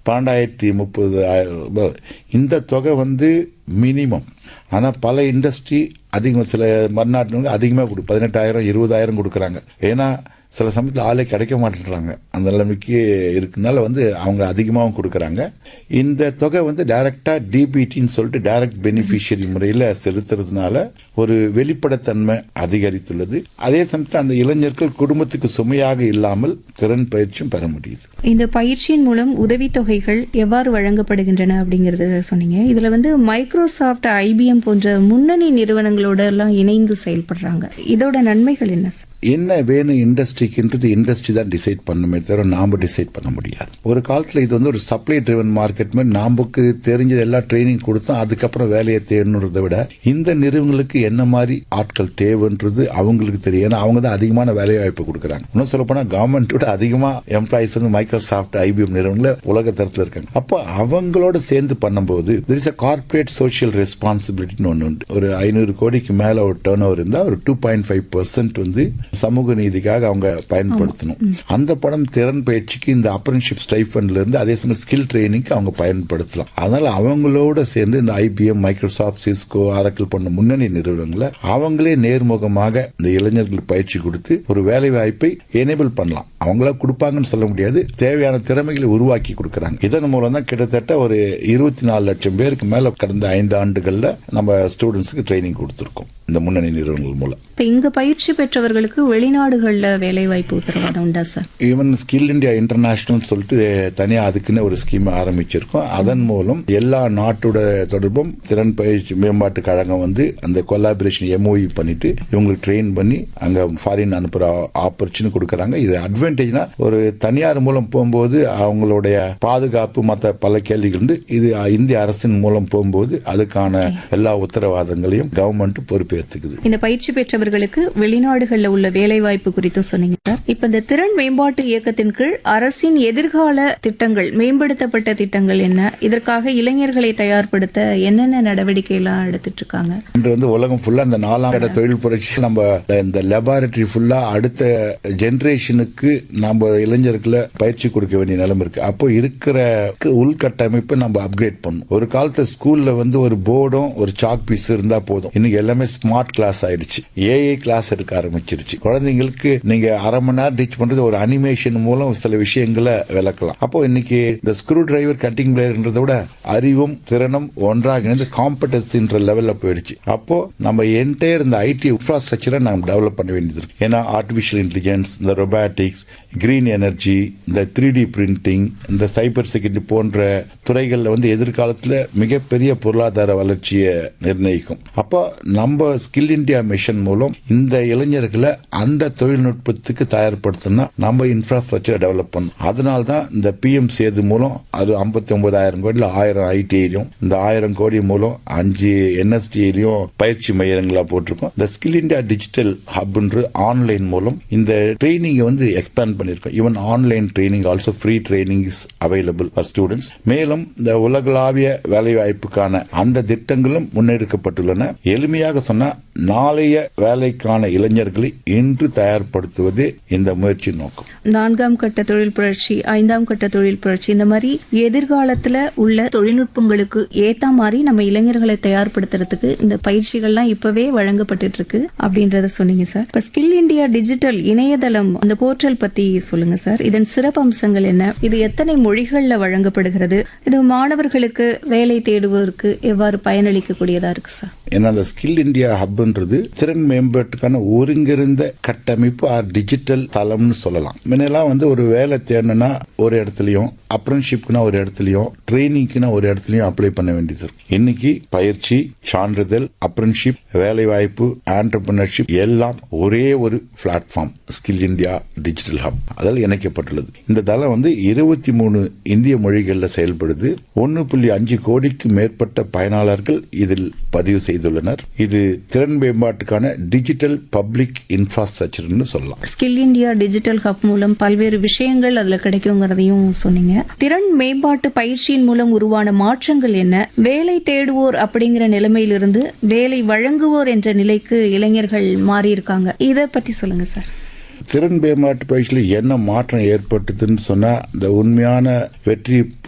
பன்னெண்டாயிரத்தி முப்பது ஆயிரம் இந்த தொகை வந்து மினிமம் ஆனால் பல இண்டஸ்ட்ரி அதிகம் சில மறுநாட்டு அதிகமாக கொடு பதினெட்டாயிரம் இருபதாயிரம் கொடுக்குறாங்க ஏன்னா சில சமயத்தில் ஆளே கிடைக்க மாட்டேன்றாங்க அந்த நிலைமைக்கு இருக்கனால வந்து அவங்க அதிகமாகவும் கொடுக்குறாங்க இந்த தொகை வந்து டைரக்டாக டிபிடின்னு சொல்லிட்டு டைரக்ட் பெனிஃபிஷியரி முறையில் செலுத்துறதுனால ஒரு வெளிப்படைத்தன்மை அதிகரித்துள்ளது அதே சமயத்தில் அந்த இளைஞர்கள் குடும்பத்துக்கு சுமையாக இல்லாமல் திறன் பயிற்சியும் பெற முடியுது இந்த பயிற்சியின் மூலம் உதவித்தொகைகள் எவ்வாறு வழங்கப்படுகின்றன அப்படிங்கறத சொன்னீங்க இதுல வந்து மைக்ரோசாஃப்ட் ஐபிஎம் போன்ற முன்னணி நிறுவனங்களோட எல்லாம் இணைந்து செயல்படுறாங்க இதோட நன்மைகள் என்ன சார் என்ன வேணும் இண்டஸ்ட்ரிக்குன்றது இண்டஸ்ட்ரி தான் டிசைட் பண்ணுமே தவிர நாம டிசைட் பண்ண முடியாது ஒரு காலத்தில் இது வந்து ஒரு சப்ளை ட்ரிவன் மார்க்கெட் மாதிரி நமக்கு தெரிஞ்சது எல்லாம் ட்ரைனிங் கொடுத்தோம் அதுக்கப்புறம் வேலையை தேடணுன்றதை விட இந்த நிறுவனங்களுக்கு என்ன மாதிரி ஆட்கள் தேவைன்றது அவங்களுக்கு தெரியும் ஏன்னா அவங்க தான் அதிகமான வேலை வாய்ப்பு கொடுக்குறாங்க இன்னும் சொல்ல போனா கவர்மெண்ட் விட அதிகமா எம்ப்ளாயிஸ் வந்து மைக்ரோசாஃப்ட் ஐபிஎம் நிறுவனங்கள உலக தரத்தில் இருக்காங்க அப்போ அவங்களோட சேர்ந்து பண்ணும்போது there is a corporate social ரெஸ்பான்சிபிலிட்டின்னு ஒன்று உண்டு ஒரு ஐநூறு கோடிக்கு மேல ஒரு டேர்ன் ஓவர் இருந்தால் ஒரு டூ பாயிண்ட் ஃபைவ் பர்சன்ட் வந்து சமூக நீதிக்காக அவங்க பயன்படுத்தணும் அந்த படம் திறன் பயிற்சிக்கு இந்த அப்ரன்ஷிப் ஸ்டைஃபண்ட்ல இருந்து அதே சமயம் ஸ்கில் ட்ரைனிங்க்கு அவங்க பயன்படுத்தலாம் அதனால அவங்களோட சேர்ந்து இந்த ஐபிஎம் மைக்ரோசாஃப்ட் சிஸ்கோ ஆரக்கிள் போன்ற முன்னணி நிறுவனங்களை அவங்களே நேர்முகமாக இந்த இளைஞர்களுக்கு பயிற்சி கொடுத்து ஒரு வேலை வாய்ப்பை எனேபிள் பண்ணலாம் அவங்களா கொடுப்பாங்கன்னு சொல்ல முடியாது தேவையான திறமைகளை உருவாக்கி கொடுக்கறாங்க இதன் மூலம் தான் கிட்டத்தட்ட ஒரு இருபத்தி நாலு லட்சம் பேருக்கு மேல கடந்த ஐந்து ஆண்டுகள்ல நம்ம ஸ்டூடெண்ட்ஸ்க்கு ட்ரைனிங் கொடுத்துருக்கோம் இந்த முன்னணி நிறுவனங்கள் மூலம் இப்ப இங்க பயிற்சி பெற்றவர்களுக்கு வெளிநாடுகள்ல வேலை வாய்ப்பு உத்தரவாதம் உண்டா sir even skill India international சொல்லிட்டு தனியா அதுக்குன்னு ஒரு ஸ்கீம் ஆரம்பிச்சிருக்கோம் அதன் மூலம் எல்லா நாட்டோட தொடர்பும் திறன் பயிற்சி மேம்பாட்டு கழகம் வந்து அந்த கொலாபரேஷன் எம்ஓஇ பண்ணிட்டு இவங்களுக்கு ட்ரெயின் பண்ணி அங்க ஃபாரின் அனுப்புற ஆப்பர்ச்சுனிட்டி கொடுக்கறாங்க இது அட்வான்டேஜ்னா ஒரு தனியார் மூலம் போகும்போது அவங்களுடைய பாதுகாப்பு மற்ற பல கேள்விகள் உண்டு இது இந்திய அரசின் மூலம் போகும்போது அதுக்கான எல்லா உத்தரவாதங்களையும் கவர்மெண்ட் பொறுப்பேற்றுக்குது இந்த பயிற்சி பெற்றவர்களுக்கு வெளிநாடுகள்ல உள்ள வேலை வாய்ப்பு குறித்து சொன்னீங்க சார் இப்ப இந்த திறன் மேம்பாட்டு இயக்கத்தின் கீழ் அரசின் எதிர்கால திட்டங்கள் மேம்படுத்தப்பட்ட திட்டங்கள் என்ன இதற்காக இளைஞர்களை தயார்படுத்த என்னென்ன நடவடிக்கை எல்லாம் எடுத்துட்டு இருக்காங்க இன்று வந்து உலகம் ஃபுல்லா இந்த நாலாம் கட்ட தொழில் புரட்சி நம்ம இந்த லெபார்டரி ஃபுல்லா அடுத்த ஜெனரேஷனுக்கு நம்ம இளைஞர்களை பயிற்சி கொடுக்க வேண்டிய நிலைமை இருக்கு அப்போ இருக்கிற உள்கட்டமைப்பை நம்ம அப்கிரேட் பண்ணணும் ஒரு காலத்துல ஸ்கூல்ல வந்து ஒரு போர்டும் ஒரு சாக் பீஸ் இருந்தா போதும் இன்னைக்கு எல்லாமே ஸ்மார்ட் கிளாஸ் ஆயிடுச்சு ஏஐ கிளாஸ் எடுக்க ஆரம்பிச்சிருச்சு குழந்தைங்களுக்கு நீங்க அரை மணி நேரம் டீச் பண்றது ஒரு அனிமேஷன் மூலம் சில விஷயங்களை விளக்கலாம் அப்போ இன்னைக்கு இந்த ஸ்க்ரூ டிரைவர் கட்டிங் பிளேயர்ன்றதை விட அறிவும் திறனும் ஒன்றாக இணைந்து காம்படன்சின்ற லெவல்ல போயிடுச்சு அப்போ நம்ம என்டையர் இந்த ஐடி இன்ஃப்ராஸ்ட்ரக்சரை நம்ம டெவலப் பண்ண வேண்டியது இருக்கு ஏன்னா ஆர்டிபிஷியல் இன்டெலிஜென்ஸ் இந்த ரொபாட்டிக்ஸ் கிரீன் எனர்ஜி இந்த த்ரீ டி பிரிண்டிங் இந்த சைபர் செக்யூரிட்டி போன்ற துறைகளில் வந்து எதிர்காலத்தில் மிகப்பெரிய பொருளாதார வளர்ச்சியை நிர்ணயிக்கும் அப்போ நம்ம ஸ்கில் இந்தியா மிஷன் மூலம் இந்த இளைஞர்களை அந்த தொழில்நுட்பத்துக்கு தயார்படுத்தணும்னா நம்ம இன்ஃப்ராஸ்ட்ரக்சர் டெவலப் பண்ணணும் அதனால தான் இந்த பிஎம் சேது மூலம் அது ஐம்பத்தி ஒன்பதாயிரம் கோடியில் ஆயிரம் ஐடிஐலையும் இந்த ஆயிரம் கோடி மூலம் அஞ்சு என்எஸ்டிலையும் பயிற்சி மையங்களா போட்டிருக்கோம் இந்த ஸ்கில் இந்தியா டிஜிட்டல் ஹப்ன்ற ஆன்லைன் மூலம் இந்த ட்ரைனிங்கை வந்து எக்ஸ்பேண்ட் பண்ணியிருக்கோம் even online training also free training is available for students மேலும் இந்த உலகளாவிய வேலை வாய்ப்புக்கான அந்த திட்டங்களும் முன்னெடுக்கப்பட்டுள்ளன எளிமையாக சொன்னா நாளைய வேலைக்கான இளைஞர்களை இன்று தயார்படுத்துவதே இந்த முயற்சி நோக்கம் நான்காம் கட்ட தொழில் புரட்சி ஐந்தாம் கட்ட தொழில் புரட்சி இந்த மாதிரி எதிர்காலத்துல உள்ள தொழில்நுட்பங்களுக்கு ஏத்த மாதிரி நம்ம இளைஞர்களை தயார்படுத்துறதுக்கு இந்த பயிற்சிகள்லாம் இப்பவே வழங்கப்பட்டுட்டு இருக்கு அப்படின்றத சொன்னீங்க சார் இப்ப ஸ்கில் இந்தியா டிஜிட்டல் இணையதளம் அந்த போர்ட்டல் பத்தி சொல்லுங்க சார் இதன் சிறப்பு அம்சங்கள் என்ன இது எத்தனை மொழிகள்ல வழங்கப்படுகிறது இது மாணவர்களுக்கு வேலை தேடுவதற்கு எவ்வாறு பயனளிக்கக்கூடியதா இருக்கு சார் ஏன்னா அந்த ஸ்கில் இந்தியா ஹப்ன்றது திறன் மேம்பாட்டுக்கான ஒருங்கிருந்த கட்டமைப்பு ஆர் டிஜிட்டல் தளம்னு சொல்லலாம் முன்னெல்லாம் வந்து ஒரு வேலை தேடணும்னா ஒரு இடத்துலயும் அப்ரன்ஷிப்னா ஒரு இடத்துலயும் ட்ரைனிங்க்குனா ஒரு இடத்துலயும் அப்ளை பண்ண வேண்டியது இருக்கு இன்னைக்கு பயிற்சி சான்றிதழ் அப்ரன்ஷிப் வேலை வாய்ப்பு ஆண்டர்பிரினர்ஷிப் எல்லாம் ஒரே ஒரு platform skill India digital hub அதில் இணைக்கப்பட்டுள்ளது இந்த தளம் வந்து இருபத்தி மூணு இந்திய மொழிகளில் செயல்படுது ஒன்னு புள்ளி அஞ்சு கோடிக்கு மேற்பட்ட பயனாளர்கள் இதில் பதிவு செய்துள்ளனர் இது திறன் மேம்பாட்டுக்கான டிஜிட்டல் பப்ளிக் இன்ஃப்ராஸ்ட்ரக்சர்னு சொல்லலாம் ஸ்கில் இந்தியா டிஜிட்டல் ஹப் மூலம் பல்வேறு விஷயங்கள் அதுல கிடைக்குங்கிறதையும் சொன்னீங்க திறன் மேம்பாட்டு பயிற்சியின் மூலம் உருவான மாற்றங்கள் என்ன வேலை தேடுவோர் அப்படிங்கிற நிலைமையிலிருந்து வேலை வழங்குவோர் என்ற நிலைக்கு இளைஞர்கள் மாறி இருக்காங்க இத பத்தி சொல்லுங்க சார் திறன் மேம்பாட்டு பயிற்சியில் என்ன மாற்றம் ஏற்பட்டதுன்னு சொன்னா இந்த உண்மையான வெற்றி